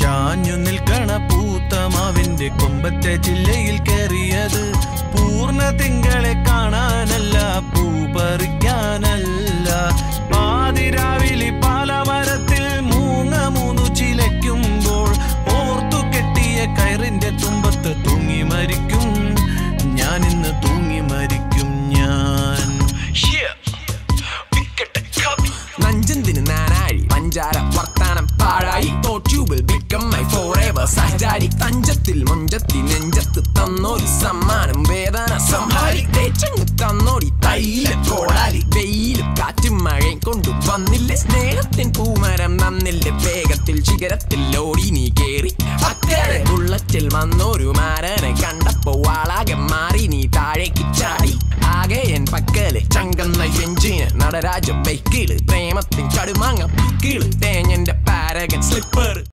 ചാഞ്ഞു നിൽക്കണ പൂത്തമാവിന്റെ കൊമ്പത്തെ ജില്ലയിൽ കയറിയത് പൂർണ്ണ തിങ്കളെ കാണാനല്ല പൂ പറിക്കാനല്ല പാതിരാവിലി പാലമരത്തിൽ മൂങ്ങ മൂന്നു ചിലയ്ക്കുമ്പോൾ ഓർത്തു കെട്ടിയ കയറിന്റെ തുമ്പത്ത് തൂങ്ങി മരിക്കും ഞാൻ ഇന്ന് തൂങ്ങി മരിക്കും ഞാൻ നഞ്ചന്തിന് നാനാഴി പഞ്ചാര വർത്താനം പാഴായി തോട്യൂബിൽ ബിക്കം മൈ ഫോർ എവർ സഹചാരി തഞ്ചത്തിൽ മുഞ്ചത്തി നെഞ്ചത്ത് തന്നോരി സമ്മാനം വേദന സംഹാരി തേച്ചങ്ങ് തന്നോടി തൈല കോടാലി വെയിലും കാറ്റും മഴയും കൊണ്ടു വന്നില്ലേ സ്നേഹത്തിൻ പൂമരം നന്നില്ലേ വേഗത്തിൽ ശിഖരത്തിൽ ഓടി നീ കേറി അക്കരെ ബുള്ളറ്റിൽ വന്നൊരു മാരനെ കണ്ടപ്പോ ആളാകെ മാറി നീ താഴേക്ക് ചാടി ആകെ എൻ പക്കല് ചങ്കന്ന എഞ്ചിന് നടരാജ ബൈക്കിള് പ്രേമത്തിൻ കടുമാങ്ങ പിക്കിള് തേഞ്ഞന്റെ പാരകൻ സ്ലിപ്പർ